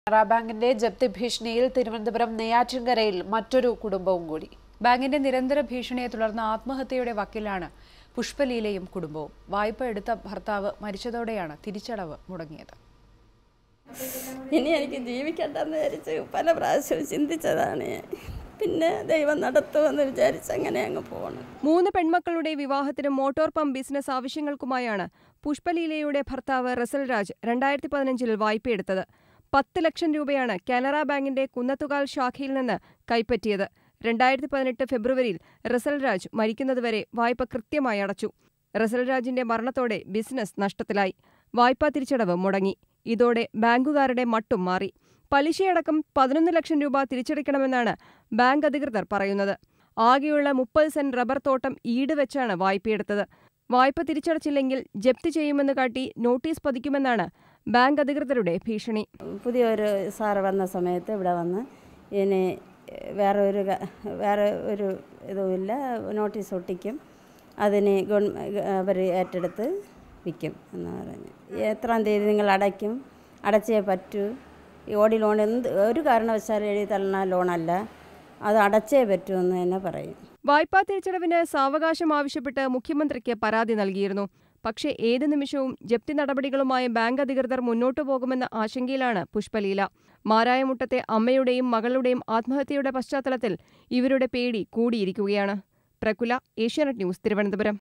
കാനറ ബാങ്കിന്റെ ജപ്തി ഭീഷണിയിൽ തിരുവനന്തപുരം നെയ്യാറ്റിൻകരയിൽ മറ്റൊരു കുടുംബവും കൂടി ബാങ്കിന്റെ നിരന്തര ഭീഷണിയെ തുടർന്ന് ആത്മഹത്യയുടെ വക്കിലാണ് പുഷ്പലീലയും കുടുംബവും വായ്പ എടുത്ത ഭർത്താവ് മരിച്ചതോടെയാണ് തിരിച്ചടവ് മുടങ്ങിയത് ഇനി എനിക്ക് ജീവിക്കണ്ടെന്ന് വിചാരിച്ച് പല പ്രാവശ്യവും ചിന്തിച്ചതാണ് ഞാൻ പിന്നെ ദൈവം നടത്തുമെന്ന് വിചാരിച്ച് അങ്ങനെ അങ്ങ് പോകണം മൂന്ന് പെൺമക്കളുടെ വിവാഹത്തിനും മോട്ടോർ പമ്പ് ബിസിനസ് ആവശ്യങ്ങൾക്കുമായാണ് പുഷ്പലീലയുടെ ഭർത്താവ് റസൽ രാജ് രണ്ടായിരത്തി പതിനഞ്ചിൽ വായ്പയെടുത്തത് പത്ത് ലക്ഷം രൂപയാണ് കാനറ ബാങ്കിന്റെ കുന്നത്തുകാൽ ശാഖയിൽ നിന്ന് കൈപ്പറ്റിയത് രണ്ടായിരത്തി പതിനെട്ട് ഫെബ്രുവരിയിൽ റസൽ രാജ് മരിക്കുന്നതുവരെ വായ്പ കൃത്യമായി അടച്ചു റസൽ രാജിന്റെ മരണത്തോടെ ബിസിനസ് നഷ്ടത്തിലായി വായ്പാ തിരിച്ചടവ് മുടങ്ങി ഇതോടെ ബാങ്കുകാരുടെ മട്ടും മാറി പലിശയടക്കം പതിനൊന്ന് ലക്ഷം രൂപ തിരിച്ചടയ്ക്കണമെന്നാണ് ബാങ്ക് അധികൃതർ പറയുന്നത് ആകെയുള്ള മുപ്പത് സെന്റ് റബ്ബർ തോട്ടം ഈട് വെച്ചാണ് വായ്പയെടുത്തത് വായ്പ തിരിച്ചടച്ചില്ലെങ്കിൽ ജപ്തി ചെയ്യുമെന്ന് കാട്ടി നോട്ടീസ് പതിക്കുമെന്നാണ് ബാങ്ക് അധികൃതരുടെ ഭീഷണി പുതിയൊരു സാറ് വന്ന സമയത്ത് ഇവിടെ വന്ന് ഇനി വേറെ ഒരു ക- വേറെ ഒരു ഇതുമില്ല നോട്ടീസ് ഒട്ടിക്കും അതിന് ഗവൺ അവർ ഏറ്റെടുത്ത് വിൽക്കും എന്ന് പറഞ്ഞു എത്രാം തീയതി നിങ്ങൾ അടയ്ക്കും അടച്ചേ പറ്റൂ ഈ ഓടി ലോൺ എന്ത് ഒരു കാരണവശാലും എഴുതി തള്ളുന്ന ലോണല്ല അത് അടച്ചേ പറ്റൂ എന്ന് തന്നെ പറയും വായ്പാ തിരിച്ചടവിന് സാവകാശം ആവശ്യപ്പെട്ട് മുഖ്യമന്ത്രിക്ക് പരാതി നൽകിയിരുന്നു പക്ഷേ ഏത് നിമിഷവും ജപ്തി നടപടികളുമായി ബാങ്ക് അധികൃതർ മുന്നോട്ടു പോകുമെന്ന ആശങ്കയിലാണ് പുഷ്പലീല മാരായമുട്ടത്തെ അമ്മയുടെയും മകളുടെയും ആത്മഹത്യയുടെ പശ്ചാത്തലത്തിൽ ഇവരുടെ പേടി കൂടിയിരിക്കുകയാണ് പ്രകുല ഏഷ്യാനെറ്റ് ന്യൂസ് തിരുവനന്തപുരം